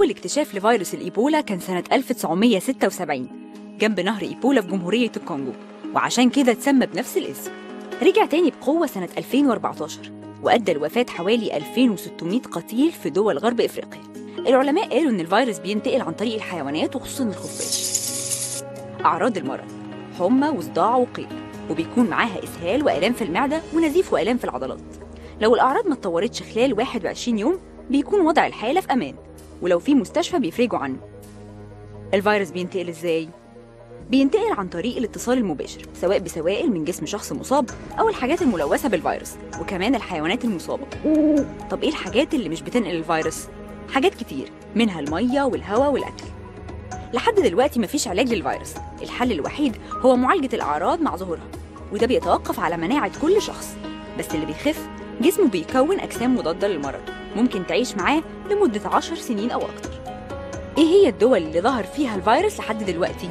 أول اكتشاف لفيروس الإيبولا كان سنة 1976 جنب نهر إيبولا في جمهورية الكونغو وعشان كده اتسمى بنفس الاسم رجع تاني بقوة سنة 2014 وأدى لوفاة حوالي 2600 قتيل في دول غرب إفريقيا العلماء قالوا إن الفيروس بينتقل عن طريق الحيوانات وخصوصا الخفاش أعراض المرض حمى وصداع وقيء وبيكون معاها إسهال وآلام في المعدة ونزيف وآلام في العضلات لو الأعراض ما اتطورتش خلال 21 يوم بيكون وضع الحالة في أمان ولو في مستشفى بيفرجوا عنه الفيروس بينتقل إزاي؟ بينتقل عن طريق الاتصال المباشر سواء بسوائل من جسم شخص مصاب أو الحاجات الملوثة بالفيروس وكمان الحيوانات المصابة طب إيه الحاجات اللي مش بتنقل الفيروس؟ حاجات كتير منها المية والهواء والأكل لحد دلوقتي مفيش علاج للفيروس الحل الوحيد هو معالجة الأعراض مع ظهورها وده بيتوقف على مناعة كل شخص بس اللي بيخف جسمه بيكون أجسام مضادة للمرض ممكن تعيش معاه لمدة عشر سنين أو أكتر إيه هي الدول اللي ظهر فيها الفيروس لحد دلوقتي؟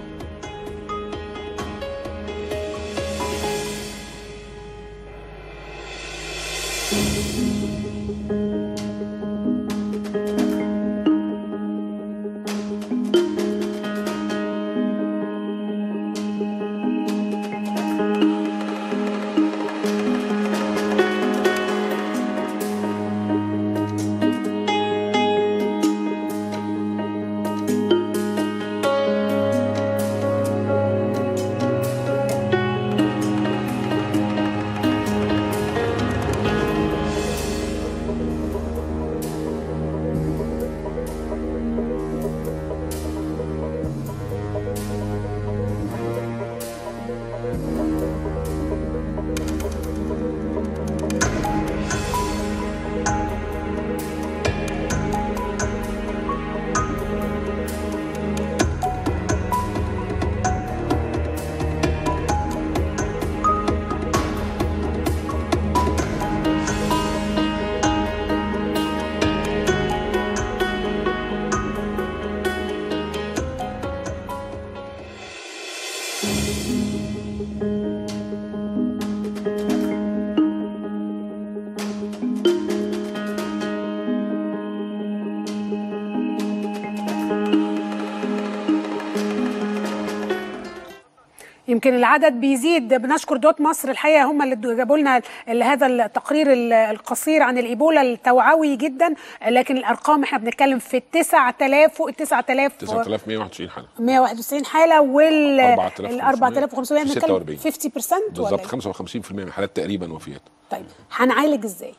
يمكن العدد بيزيد بنشكر دوت مصر الحقيقه هم اللي جابوا لنا ال- هذا التقرير ال- القصير عن الايبولا التوعوي جدا لكن الارقام احنا بنتكلم في 9000 فوق ال 9000 9121 حاله 191 حاله وال 4500 ال 4500 بنتكلم 46. 50% ولا بالظبط إيه؟ 55% من الحالات تقريبا وفيات طيب هنعالج ازاي؟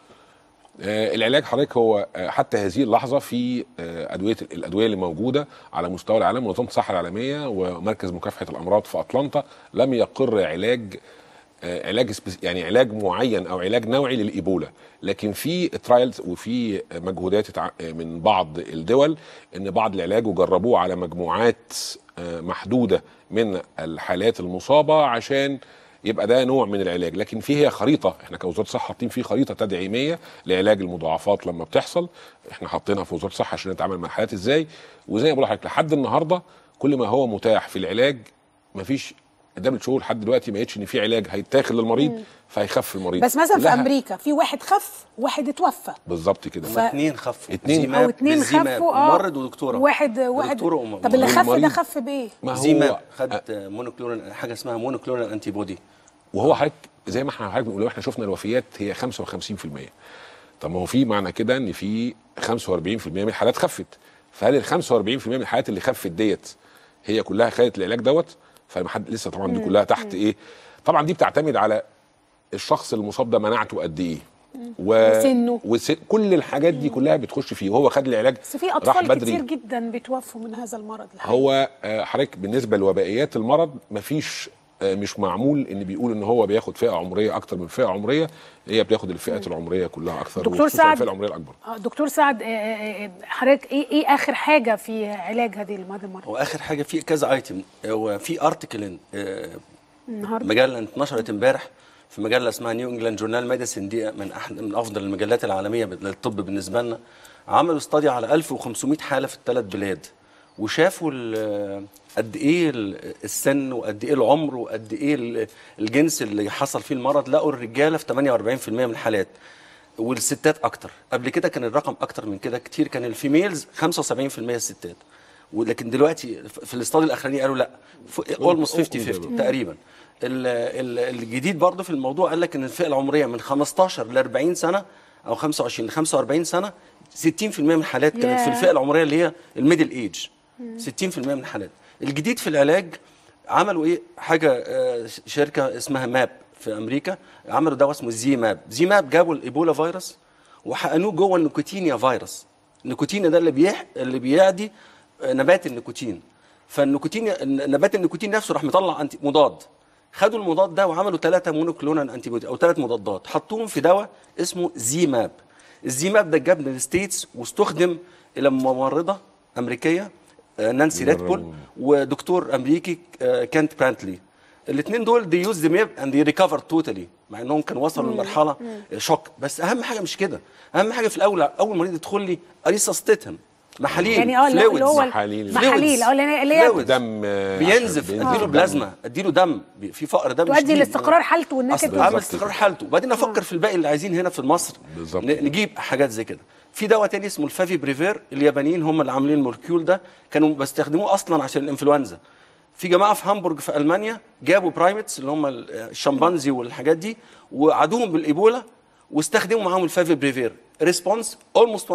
آه، العلاج حضرتك هو آه، حتى هذه اللحظه في آه، ادويه الادويه اللي موجوده على مستوى العالم منظمه الصحه العالميه ومركز مكافحه الامراض في اطلنطا لم يقر علاج آه، علاج سبيس- يعني علاج معين او علاج نوعي للايبولا لكن في ترايلز وفي مجهودات اتع- من بعض الدول ان بعض العلاج وجربوه على مجموعات آه، محدوده من الحالات المصابه عشان يبقى ده نوع من العلاج لكن في هي خريطه احنا كوزاره الصحه حاطين فيه خريطه تدعيميه لعلاج المضاعفات لما بتحصل احنا حاطينها في وزاره الصحه عشان نتعامل مع الحالات ازاي وزي ما بقول لحضرتك لحد النهارده كل ما هو متاح في العلاج مفيش دبل شهور لحد دلوقتي ما يتش ان في علاج هيتاخد للمريض فهيخف المريض بس مثلا في كلها امريكا في واحد خف واحد اتوفى بالظبط كده ف- اتنين خفوا اتنين. زيماب او اتنين بالزيماب. خفوا اه ممرض ودكتوره واحد واحد دكتوره وم- طب اللي خف ده والمريض. خف بايه؟ ما هو زيماب خد مونوكلونال حاجه اسمها مونوكلونال انتي بودي وهو حضرتك زي ما احنا حضرتك بنقول احنا شفنا الوفيات هي 55% طب ما هو في معنى كده ان في 45% من الحالات خفت فهل ال 45% من الحالات اللي خفت ديت هي كلها خدت العلاج دوت فما حد لسه طبعا دي كلها تحت ايه طبعا دي بتعتمد على الشخص المصاب ده مناعته قد ايه و... وسنه. وس... كل الحاجات دي كلها بتخش فيه وهو خد العلاج بس في راح اطفال بدري كتير جدا بيتوفوا من هذا المرض الحقيقة. هو آه، حضرتك بالنسبه لوبائيات المرض مفيش آه، مش معمول ان بيقول ان هو بياخد فئه عمريه اكتر من فئه عمريه هي بتاخد الفئات العمريه كلها اكثر دكتور وخصوصاً سعد. الفئه العمريه الاكبر آه، دكتور سعد آه، آه، آه، حضرتك ايه ايه اخر حاجه في علاج هذه هذا المرض واخر حاجه في كذا ايتم هو في ارتكل النهارده مجله اتنشرت امبارح في مجله اسمها نيو انجلاند جورنال ميديسن دي من احد من افضل المجلات العالميه للطب بالنسبه لنا عملوا استادي على 1500 حاله في الثلاث بلاد وشافوا ال- قد ايه ال- السن وقد ايه العمر وقد ايه ال- الجنس اللي حصل فيه المرض لقوا الرجاله في 48% من الحالات والستات اكتر قبل كده كان الرقم اكتر من كده كتير كان الفيميلز 75% الستات ولكن دلوقتي في الاستاد الاخراني قالوا لا اولموست 50 50 تقريبا ال- ال- الجديد برضه في الموضوع قال لك ان الفئه العمريه من 15 ل 40 سنه او 25 ل 45 سنه 60% من الحالات كانت في ياه. الفئه العمريه اللي هي الميدل ايج 60% من الحالات الجديد في العلاج عملوا ايه حاجه آه، ش- شركه اسمها ماب في امريكا عملوا دواء اسمه زي ماب زي ماب جابوا الايبولا فيروس وحقنوه جوه النيكوتينيا فيروس النيكوتينيا ده اللي بيح اللي بيعدي آه، نبات النيكوتين فالنيكوتين نبات النيكوتين نفسه راح مطلع انتي مضاد خدوا المضاد ده وعملوا ثلاثه مونوكلونال انتي بودي او ثلاث مضادات حطوهم في دواء اسمه زي ماب الزي ماب ده جاب من الستيتس واستخدم الى ممرضه امريكيه آه، نانسي ريدبول ودكتور امريكي آه، كانت برانتلي الاثنين دول دي يوز ذا ماب اند دي ريكفر توتالي مع انهم كانوا وصلوا لمرحله شوك بس اهم حاجه مش كده اهم حاجه في الاول اول مريض يدخل لي اريسستهم محاليل يعني اه اللي هو- اللي هو محاليل. محاليل اه اللي هي- اللي هي Fluids. دم آه، بينزف عشان اديله دم. بلازما اديله دم بي- في فقر دم تؤدي شديد. لاستقرار حالته والناس اصل تبقى- عامل بالظبط استقرار كده. حالته وبعدين افكر في الباقي اللي عايزين هنا في مصر بالظبط. ن- نجيب حاجات زي كده في دواء تاني اسمه الفافي بريفير اليابانيين هم اللي عاملين المولكيول ده كانوا بيستخدموه اصلا عشان الانفلونزا في جماعه في هامبورج في المانيا جابوا برايمتس اللي هم الشمبانزي والحاجات دي وعادوهم بالايبولا واستخدموا معاهم الفافي بريفير ريسبونس اولموست 100%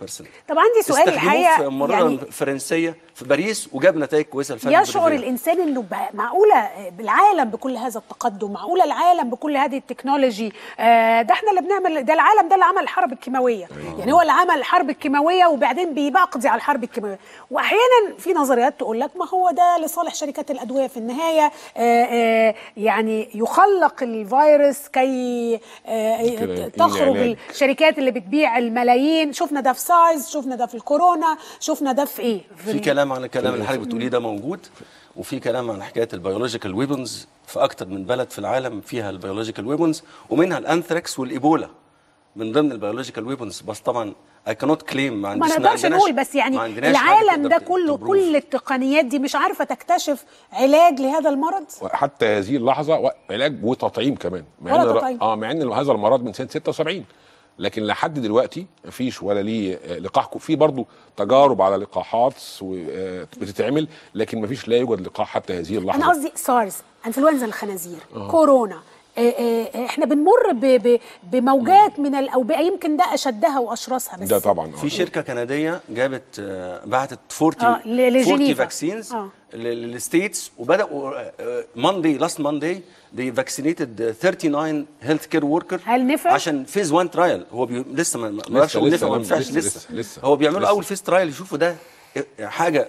طب عندي سؤال استخدموه الحقيقه في ممرضه يعني فرنسيه في باريس وجاب نتائج كويسه الفافي يشعر بريفير. الانسان انه بقى معقوله بالعالم بكل هذا التقدم معقوله العالم بكل هذه التكنولوجي آه، ده احنا اللي بنعمل ده العالم ده اللي عمل الحرب الكيماويه يعني هو اللي عمل الحرب الكيماويه وبعدين بيقضي على الحرب الكيماويه واحيانا في نظريات تقول لك ما هو ده لصالح شركات الادويه في النهايه آه، آه، يعني يخلق الفيروس كي آه، كده ينقل تخرج العلاج. الشركات اللي بتبيع الملايين شفنا ده في سايز شفنا ده في الكورونا شفنا ده في ايه في ال- كلام عن الكلام اللي حضرتك بتقوليه ده موجود وفي كلام عن حكايه البيولوجيكال ويبنز في اكتر من بلد في العالم فيها البيولوجيكال ويبنز ومنها الانثراكس والايبولا من ضمن البيولوجيكال ويبنز بس طبعا اي كانوت كليم ما ما عنديش نقدرش عندناش- نقول بس يعني ما عندناش حاجة العالم تقدر ده كله تبروف. كل التقنيات دي مش عارفه تكتشف علاج لهذا المرض حتى هذه اللحظه و- علاج وتطعيم كمان مع ولا ان الر- تطعيم. اه مع ان هذا المرض من سنه 76 لكن لحد دلوقتي مفيش ولا ليه آه، لقاح كو- في برضه تجارب على لقاحات و- آه، بتتعمل لكن مفيش لا يوجد لقاح حتى هذه اللحظه انا قصدي سارز انفلونزا الخنازير كورونا آه، آه، احنا بنمر ب- ب- بموجات من الاوبئه يمكن ده اشدها واشرسها بس ده طبعا آه. في شركه كنديه جابت آه، بعتت 40 آه، ل- 40 لجنيفا. فاكسينز آه. للستيتس وبداوا ماندي لاست ماندي دي فاكسينيتد 39 هيلث كير وركر هل نفع؟ عشان فيز 1 ترايل هو بي... لسه ما ما اعرفش اقول لسه نفع ولا ما لم- نفعش لسه- لسه, لسه- لسه. هو بيعملوا لسه. اول فيز ترايل يشوفوا ده حاجه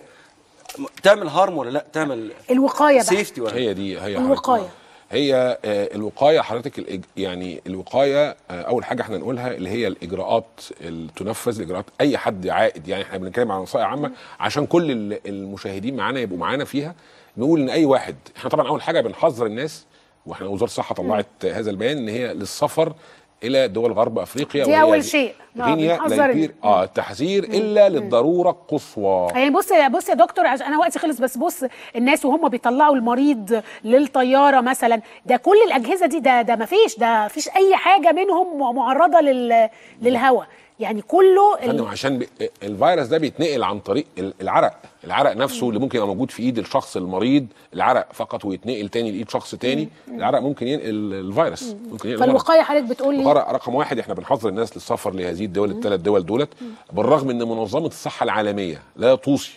تعمل هارم ولا لا تعمل الوقايه بقى سيفتي ولا هي دي هي الوقاية. حضرتك- هي آه، الوقايه حضرتك الإج... يعني الوقايه آه، اول حاجه احنا نقولها اللي هي الاجراءات اللي تنفذ الاجراءات اي حد عائد يعني احنا بنتكلم عن نصائح عامه عشان كل ال- المشاهدين معانا يبقوا معانا فيها نقول ان اي واحد احنا طبعا اول حاجه بنحذر الناس واحنا وزاره الصحه طلعت هذا البيان ان هي للسفر الى دول غرب افريقيا دي وهي أول شيء. آه، غينيا بنحذر ليبير اه التحذير الا للضروره القصوى يعني بص بص يا دكتور عشان انا وقتي خلص بس بص الناس وهم بيطلعوا المريض للطياره مثلا ده كل الاجهزه دي ده ده ما فيش ده فيش اي حاجه منهم معرضه لل للهواء يعني كله ال- فندم عشان بي... الفيروس ده بيتنقل عن طريق ال- العرق العرق نفسه اللي ممكن يبقى موجود في ايد الشخص المريض العرق فقط ويتنقل تاني لايد شخص تاني العرق ممكن ينقل الفيروس ممكن ينقل المرض. فالوقايه حضرتك بتقول لي الغرق رقم واحد احنا بنحذر الناس للسفر لهذه الدول الثلاث دول دولت بالرغم ان منظمه الصحه العالميه لا توصي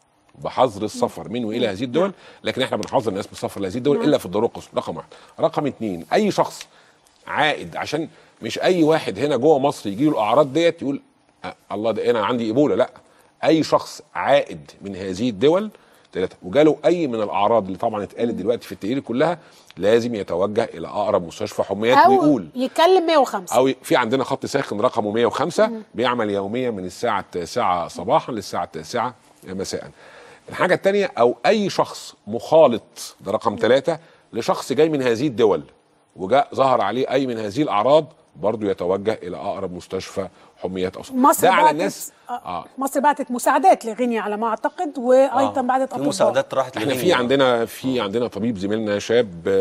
بحظر السفر من والى هذه الدول لكن احنا بنحذر الناس من السفر لهذه الدول الا في الضروره القصوى رقم واحد رقم اثنين اي شخص عائد عشان مش اي واحد هنا جوه مصر يجي له الاعراض ديت يقول أه الله ده انا عندي ايبولا لا اي شخص عائد من هذه الدول ثلاثة وجاله اي من الاعراض اللي طبعا اتقالت دلوقتي في التقرير كلها لازم يتوجه الى اقرب مستشفى حميات او ويقول يتكلم 105 او في عندنا خط ساخن رقمه 105 بيعمل يوميا من الساعه التاسعة صباحا للساعه التاسعة مساء الحاجه الثانيه او اي شخص مخالط ده رقم ثلاثة لشخص جاي من هذه الدول وجاء ظهر عليه اي من هذه الاعراض برضه يتوجه الى اقرب مستشفى حميات او صباح. مصر ده على بعتت الناس آه. مصر بعتت مساعدات لغينيا على ما اعتقد وايضا بعتت اطباء المساعدات راحت احنا لغينيا. في عندنا في عندنا طبيب زميلنا شاب آه،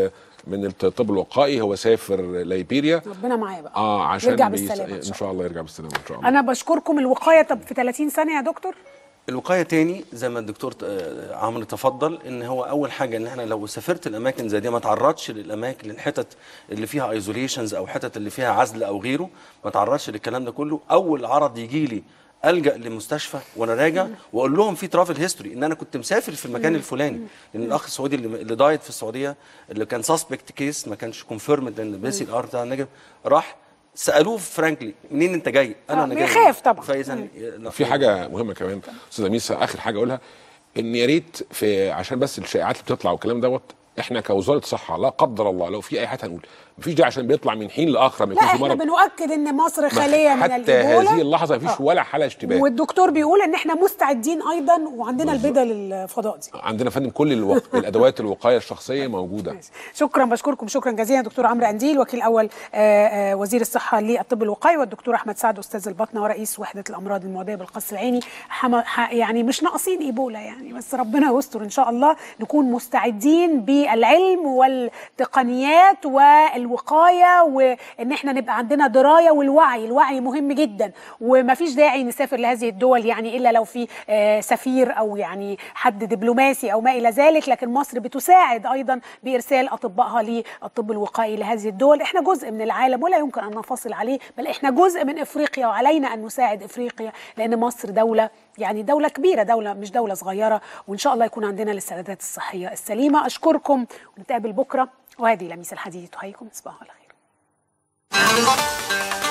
من الطب الوقائي هو سافر ليبيريا ربنا معاه بقى اه عشان يرجع بيس- بالسلامه ان شاء الله يرجع بالسلامه ان شاء الله انا بشكركم الوقايه طب في 30 ثانيه يا دكتور الوقايه تاني زي ما الدكتور آه، عمرو تفضل ان هو اول حاجه ان احنا لو سافرت الاماكن زي دي ما تعرضش للاماكن للحتت اللي فيها ايزوليشنز او حتت اللي فيها عزل او غيره ما تعرضش للكلام ده كله اول عرض يجي لي الجا لمستشفى وانا راجع واقول لهم في ترافل هيستوري ان انا كنت مسافر في المكان الفلاني لان الاخ السعودي اللي, اللي دايت في السعوديه اللي كان سسبكت كيس ما كانش كونفيرمد ان البي ار بتاع النجم راح سالوه فرانكلي منين انت جاي؟ آه، انا انا جاي بيخاف طبعا. فاذا في حاجه مهمه كمان استاذه ميسا اخر حاجه اقولها ان يا ريت في عشان بس الشائعات اللي بتطلع والكلام دوت احنا كوزاره صحه لا قدر الله لو في اي حاجه هنقول مفيش داعي عشان بيطلع من حين لاخر ما لا يكون في احنا مرض بنؤكد ان مصر خاليه من حتى الايبولا هذه اللحظه مفيش آه. ولا حاله اشتباه والدكتور بيقول ان احنا مستعدين ايضا وعندنا البدل الفضاء دي عندنا فندم كل الو... الادوات الوقايه الشخصيه موجوده ماشي. شكرا بشكركم شكرا جزيلا دكتور عمرو انديل وكيل اول آه، آه، وزير الصحه للطب الوقائي والدكتور احمد سعد استاذ البطنه ورئيس وحده الامراض المعديه بالقصر العيني حما ح- يعني مش ناقصين ايبولا يعني بس ربنا يستر ان شاء الله نكون مستعدين بالعلم والتقنيات والوقايه وان احنا نبقى عندنا درايه والوعي الوعي مهم جدا ومفيش داعي نسافر لهذه الدول يعني الا لو في آه، سفير او يعني حد دبلوماسي او ما الى ذلك لكن مصر بتساعد ايضا بارسال اطبائها للطب الوقائي لهذه الدول احنا جزء من العالم ولا يمكن ان ننفصل عليه بل احنا جزء من افريقيا وعلينا ان نساعد افريقيا لان مصر دوله يعني دوله كبيره دوله مش دوله صغيره وان شاء الله يكون عندنا الاستعدادات الصحيه السليمه اشكركم ونتقابل بكره وهذه لميس الحديد تحييكم تصبحوا على خير